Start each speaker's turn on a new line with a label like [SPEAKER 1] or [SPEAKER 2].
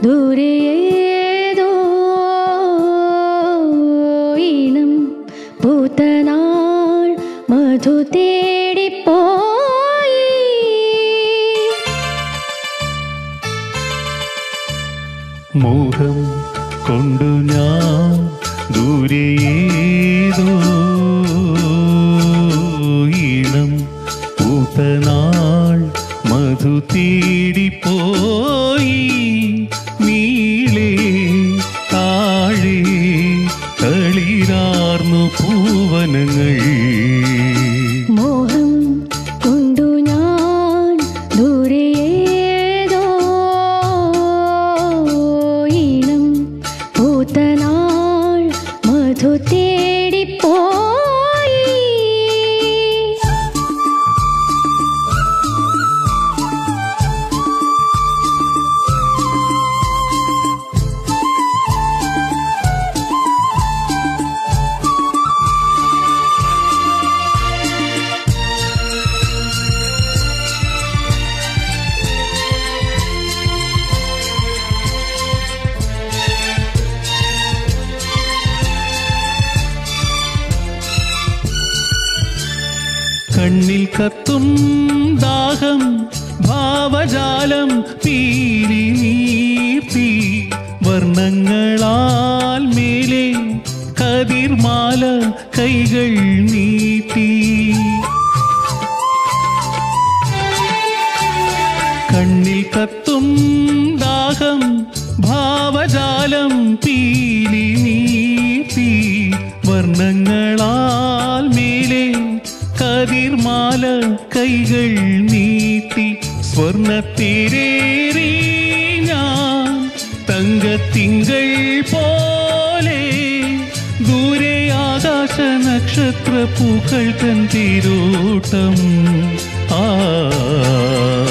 [SPEAKER 1] ദൂരെ ഏതോ ഈണം പൂത്തനാൾ മധു തേടിപ്പോയി
[SPEAKER 2] മോഹം കൊണ്ടു ഞാൻ ദൂരെയേതോ ഈണം പൂത്തനാൾ മധു തേടിപ്പോയി നീളേ താഴെ തളിരാർന്നു പൂവനങ്ങൾ
[SPEAKER 1] മോഹം കൊണ്ടു ഞാൻ ദൂരെ ഏതോ ഈണം പൂത്തനാൾ മധു തേടിപ്പോയി
[SPEAKER 2] കണ്ണിൽ കത്തും ദാഹം ഭാവജാലം പീലി നീർത്തി വർണ്ണങ്ങളാൽ മേലെ കതിർമാല കൈകൾ നീട്ടി കണ്ണിൽ കത്തും ദാഹം ഭാവജാലം പീലി നീട്ടി വർണ്ണങ്ങളാൽ മേലെ കതിർമാല കൈകൾ നീട്ടി സ്വർണത്തിരേറി ഞാൻ തങ്കത്തിങ്കൾ പോലെ ദൂരെ ആകാശ നക്ഷത്ര പൂക്കൾ തൻ തിരോട്ടം ആ